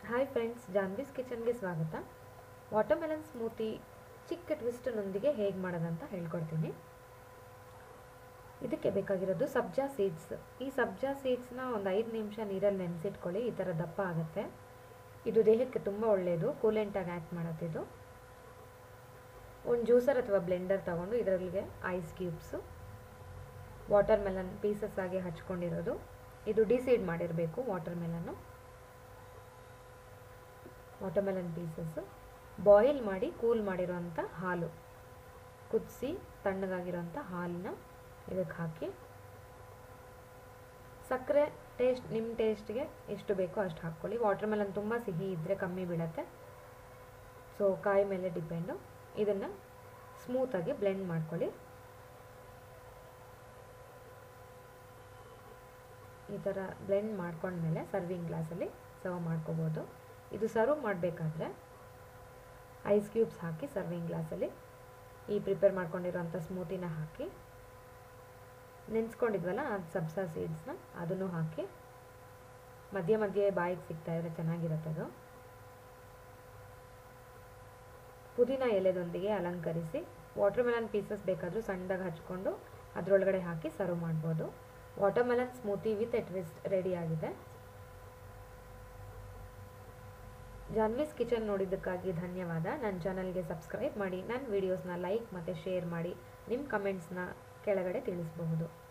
hi friends Janvi's ಕಿಚನ್ಗೆ ಸ್ವಾಗತ watermelon smoothie ಚಿಕ್ಕ ಟ್ವಿಸ್ಟ್ನೊಂದಿಗೆ ಹೇಗೆ ಮಾಡೋದಂತ ಹೇಳ್ಕೊಡ್ತೀನಿ ಇದಕ್ಕೆ ಬೇಕಾಗಿರೋದು ಸಬ್ಜಾ ಸೀಡ್ಸ್ ಈ ಸಬ್ಜಾ ಸೀಡ್ಸ್ನ ಒಂದು ಐದು ನಿಮಿಷ ನೀರಲ್ಲಿ ನೆನೆಸಿಟ್ಕೊಳ್ಳಿ ಈ ಥರ ದಪ್ಪ ಆಗುತ್ತೆ ಇದು ದೇಹಕ್ಕೆ ತುಂಬ ಒಳ್ಳೆಯದು ಕೂಲೆಂಟಾಗಿ ಆ್ಯಕ್ಟ್ ಮಾಡುತ್ತಿದ್ದು ಒಂದು ಜ್ಯೂಸರ್ ಅಥವಾ ಬ್ಲೆಂಡರ್ ತಗೊಂಡು ಇದರಲ್ಲಿಗೆ ice cubes water melon pieces ಆಗಿ ಹಚ್ಕೊಂಡಿರೋದು ಇದು ಡಿಸೈಡ್ ಮಾಡಿರಬೇಕು ವಾಟರ್ ಮೆಲನ್ನು ವಾಟರ್ಮೆಲನ್ ಪೀಸಸ್ಸು ಬಾಯ್ಲ್ ಮಾಡಿ ಕೂಲ್ ಮಾಡಿರೋಂಥ ಹಾಲು ಕುದಿಸಿ ತಣ್ಣಗಾಗಿರೋಂಥ ಹಾಲನ್ನ ಇದಕ್ಕೆ ಹಾಕಿ ಸಕ್ಕರೆ ಟೇಸ್ಟ್ ನಿಮ್ಮ ಟೇಸ್ಟ್ಗೆ ಎಷ್ಟು ಬೇಕೋ ಅಷ್ಟು ಹಾಕ್ಕೊಳ್ಳಿ ವಾಟರ್ಮೆಲನ್ ತುಂಬ ಸಿಹಿ ಇದ್ದರೆ ಕಮ್ಮಿ ಬೀಳತ್ತೆ ಸೊ ಕಾಯಿ ಮೇಲೆ ಡಿಪೆಂಡು ಇದನ್ನು ಸ್ಮೂತಾಗಿ ಬ್ಲೆಂಡ್ ಮಾಡ್ಕೊಳ್ಳಿ ಈ ಥರ ಬ್ಲೆಂಡ್ ಮಾಡ್ಕೊಂಡ್ಮೇಲೆ ಸರ್ವಿಂಗ್ ಗ್ಲಾಸಲ್ಲಿ ಸರ್ವ್ ಮಾಡ್ಕೋಬೋದು ಇದು ಸರ್ವ್ ಮಾಡಬೇಕಾದ್ರೆ ಐಸ್ ಕ್ಯೂಬ್ಸ್ ಹಾಕಿ ಸರ್ವಿಂಗ್ ಗ್ಲಾಸಲ್ಲಿ ಈ ಪ್ರಿಪೇರ್ ಮಾಡ್ಕೊಂಡಿರೋಂಥ ಸ್ಮೂತಿನ ಹಾಕಿ ನೆನೆಸ್ಕೊಂಡಿದ್ವಲ್ಲ ಅದು ಸಬ್ಸಾ ಸೀಡ್ಸ್ನ ಅದನ್ನು ಹಾಕಿ ಮಧ್ಯೆ ಮಧ್ಯೆ ಬಾಯಿಗೆ ಸಿಗ್ತಾ ಇದ್ರೆ ಚೆನ್ನಾಗಿರುತ್ತೆ ಅದು ಪುದೀನ ಎಲೆದೊಂದಿಗೆ ಅಲಂಕರಿಸಿ ವಾಟರ್ಮೆಲನ್ ಪೀಸಸ್ ಬೇಕಾದರೂ ಸಣ್ಣದಾಗಿ ಹಚ್ಕೊಂಡು ಅದರೊಳಗಡೆ ಹಾಕಿ ಸರ್ವ್ ಮಾಡ್ಬೋದು watermelon smoothie with a twist ready ಆಗಿದೆ ಜಾನ್ವೀಸ್ ಕಿಚನ್ ನೋಡಿದ್ದಕ್ಕಾಗಿ ಧನ್ಯವಾದ ನನ್ನ ಚಾನಲ್ಗೆ ಸಬ್ಸ್ಕ್ರೈಬ್ ಮಾಡಿ ನನ್ನ ವೀಡಿಯೋಸ್ನ ಲೈಕ್ ಮತ್ತು ಶೇರ್ ಮಾಡಿ ನಿಮ್ಮ ಕಮೆಂಟ್ಸ್ನ ಕೆಳಗಡೆ ತಿಳಿಸಬಹುದು